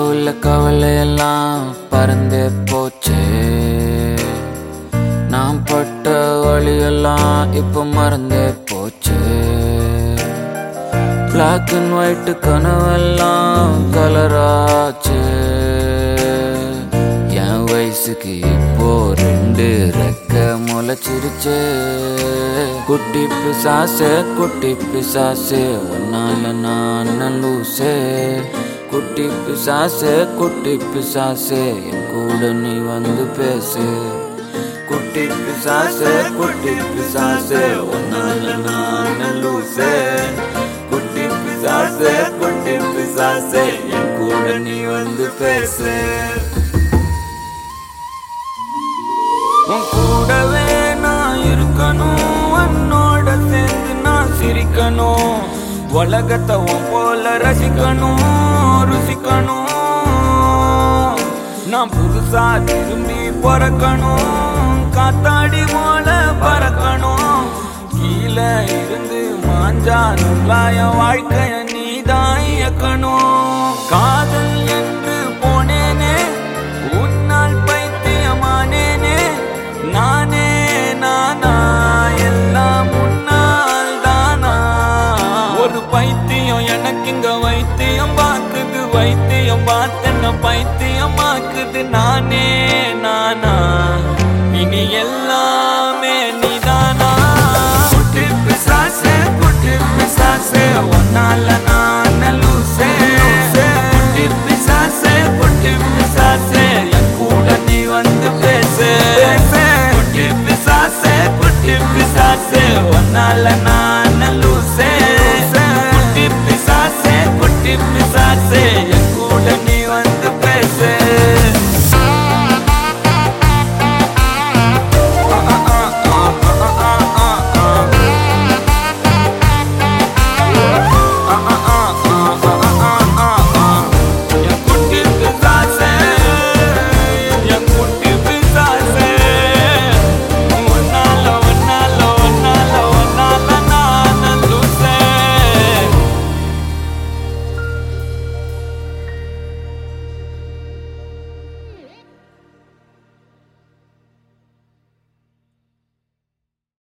உள்ள கவலையெல்லாம் பறந்தே போச்சே நான் பட்ட வழியெல்லாம் இப்ப மறந்தே போச்சே பிளாக் அண்ட் ஒயிட் கனவெல்லாம் கலராச்சு என் வயசுக்கு இப்போ ரெண்டு ரெக்க முளைச்சிருச்சே குட்டி பிசாசே குட்டி பிசாசே ஒன்னால நான் லூசே குட்டி பிசாசே குட்டி பிசாசே என் கூட நீ வந்து பேசு குட்டி பிசாசே குட்டி பிசாசே ஒன்னால நான் லூசே குட்டி பிசாசே குட்டி பிசாசே என் கூட நீ வந்து பேசு உன் கூடவே நான் இருக்கணும் உன்னோட சேர்ந்து நான் சிரிக்கணும் உலகத்தை உன் போல ரசிக்கணும் ருசிக்கணும் நான் புதுசா திரும்பி பிறக்கணும் காத்தாடி போல பறக்கணும் கீழே இருந்து மாஞ்சா நுள்ளாய வாழ்க்கைய நீதான் இயக்கணும் காதல் என்று போனேனே உன்னால் பைத்தியமானேனே நானே நானா எல்லாம் முன்னால் தானா ஒரு பைத்தியம் எனக்கு இங்க வைத்தியம் பார்க்குது வைத்தியம் பார்த்தென்ன பைத்தியமாக்குது நானே நானா இனி எல்லாமே நீதானா குட்டி பிசாசே குட்டி பிசாசே ஒன்னால நான் லூசே குட்டி பிசாசே குட்டி பிசாசே என் கூட நீ வந்து பேசு குட்டி பிசாசே குட்டி பிசாசே ஒன்னால நான் லூசே குட்டி பிசாசே குட்டி பிசாசே என் கூட